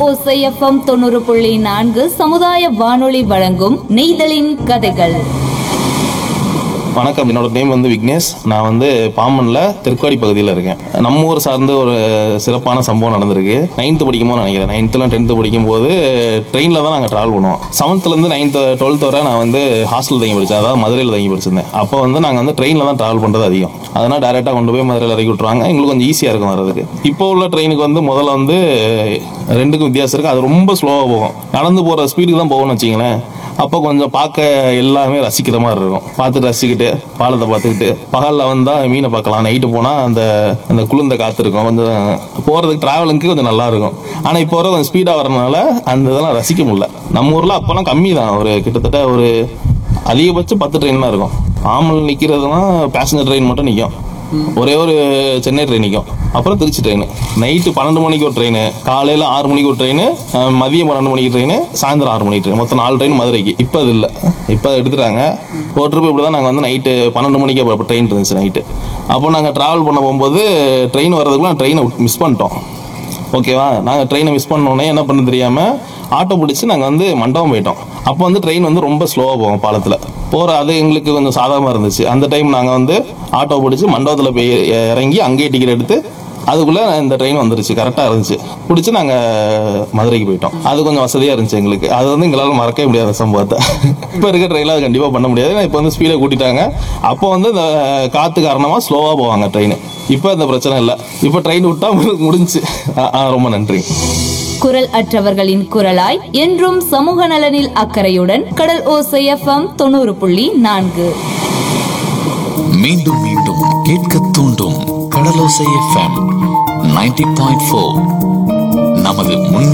ஓசைஎஃப்எம் தொண்ணூறு புள்ளி நான்கு சமுதாய வானொலி வழங்கும் நெய்தலின் கதைகள் வணக்கம் என்னோட நேம் வந்து விக்னேஷ் நான் வந்து பாம்பன்ல திருக்கோடி பகுதியில் இருக்கேன் நம்ம ஊர் சார்ந்து ஒரு சிறப்பான சம்பவம் நடந்திருக்கு நைன்த்து படிக்கும் போது நினைக்கிறேன் நைன்த்துல டென்த்து படிக்கும் போது ட்ரெயினில் தான் நாங்கள் ட்ராவல் பண்ணுவோம் செவன்த்லேருந்து நைன்த்து டுவெல்த் வரை நான் வந்து ஹாஸ்டல் தங்கி படித்தேன் அதாவது மதுரையில் தங்கி படிச்சிருந்தேன் அப்போ வந்து நாங்கள் வந்து ட்ரெயினில் தான் ட்ராவல் பண்ணுறது அதிகம் அதனால் டேரெக்டாக கொண்டு போய் மதுரையில் இறக்கி விட்ருவாங்க எங்களுக்கு கொஞ்சம் ஈஸியாக இருக்கும் வர்றதுக்கு இப்போ உள்ள ட்ரெயினுக்கு வந்து முதல்ல வந்து ரெண்டுக்கும் வித்தியாசம் இருக்குது அது ரொம்ப ஸ்லோவாக போகும் நடந்து போகிற ஸ்பீடுக்கு தான் போகணும்னு வச்சிங்களேன் அப்போ கொஞ்சம் பார்க்க எல்லாமே ரசிக்கிற மாதிரி இருக்கும் பார்த்து ரசிக்கிட்டு பாலத்தை பார்த்துக்கிட்டு பகலில் வந்தால் மீனை பார்க்கலாம் நைட்டு போனால் அந்த அந்த குளிர்ந்த காற்று இருக்கும் கொஞ்சம் போகிறதுக்கு ட்ராவலிங்க்கு கொஞ்சம் நல்லா இருக்கும் ஆனால் இப்போ வர கொஞ்சம் ஸ்பீடாக வரனால அந்த இதெல்லாம் ரசிக்க முடியல நம்ம ஊரில் அப்போல்லாம் கம்மி தான் ஒரு கிட்டத்தட்ட ஒரு அதிகபட்சம் பத்து ட்ரெயின் தான் இருக்கும் ஆமல் நிற்கிறதுனா பேசஞ்சர் ட்ரெயின் மட்டும் நிற்கும் ஒரே ஒரு சென்னை ட்ரெயின் நிற்கும் அப்புறம் திருச்சி ட்ரெயின் நைட்டு பன்னெண்டு மணிக்கு ஒரு ட்ரெயின் காலையில் ஆறு மணிக்கு ஒரு ட்ரெயின் மதியம் பன்னெண்டு மணிக்கு ட்ரெயின் சாயந்தரம் ஆறு மணிக்கு ட்ரெயின் மொத்தம் நாலு ட்ரெயின் மதுரைக்கு இப்போ அது இல்லை இப்போ அதை எடுத்துட்டாங்க ஒரு ட்ரிப் இப்படி தான் நாங்கள் வந்து நைட்டு பன்னெண்டு மணிக்கு அப்போ ட்ரெயின் இருந்துச்சு நைட்டு அப்போ நாங்கள் ட்ராவல் பண்ண போகும்போது ட்ரெயின் வர்றதுக்குள்ள ட்ரெயினை மிஸ் பண்ணிட்டோம் ஓகேவா நாங்கள் ட்ரெயினை மிஸ் பண்ணோடனே என்ன பண்ண தெரியாமல் ஆட்டோ பிடிச்சி நாங்கள் வந்து மண்டபம் போயிட்டோம் அப்போ வந்து ட்ரெயின் வந்து ரொம்ப ஸ்லோவாக போகும் பாலத்தில் போகிற அது எங்களுக்கு கொஞ்சம் சாதாரணமாக இருந்துச்சு அந்த டைம் நாங்கள் வந்து ஆட்டோ பிடிச்சி மண்டபத்தில் போய் இறங்கி அங்கேயே டிக்கெட் எடுத்து அதுக்குள்ளே இந்த ட்ரெயின் வந்துருச்சு கரெக்டாக இருந்துச்சு பிடிச்சி நாங்கள் மதுரைக்கு போயிட்டோம் அது கொஞ்சம் வசதியாக இருந்துச்சு எங்களுக்கு அது வந்து எங்களால் மறக்கவே முடியாத சம்பவத்தை இப்போ இருக்க ட்ரெயினில் அது கண்டிப்பாக பண்ண முடியாது ஏன்னா இப்போ வந்து ஸ்பீடை கூட்டிட்டாங்க அப்போ வந்து இந்த காற்று காரணமாக ஸ்லோவாக போவாங்க ட்ரெயின் இப்போ இந்த பிரச்சனை இல்லை இப்போ ட்ரெயின் விட்டா முடிஞ்சு ரொம்ப நன்றி குரல் அற்றவர்களின் குரலாய் என்றும் சமூக நலனில் அக்கறையுடன் கடல் ஓசைஎஃப்எம் தொண்ணூறு புள்ளி நான்கு மீண்டும் மீண்டும் கேட்க தூண்டும் கடலோசை எஃப்எம் நைன்டி பாயிண்ட் ஃபோர்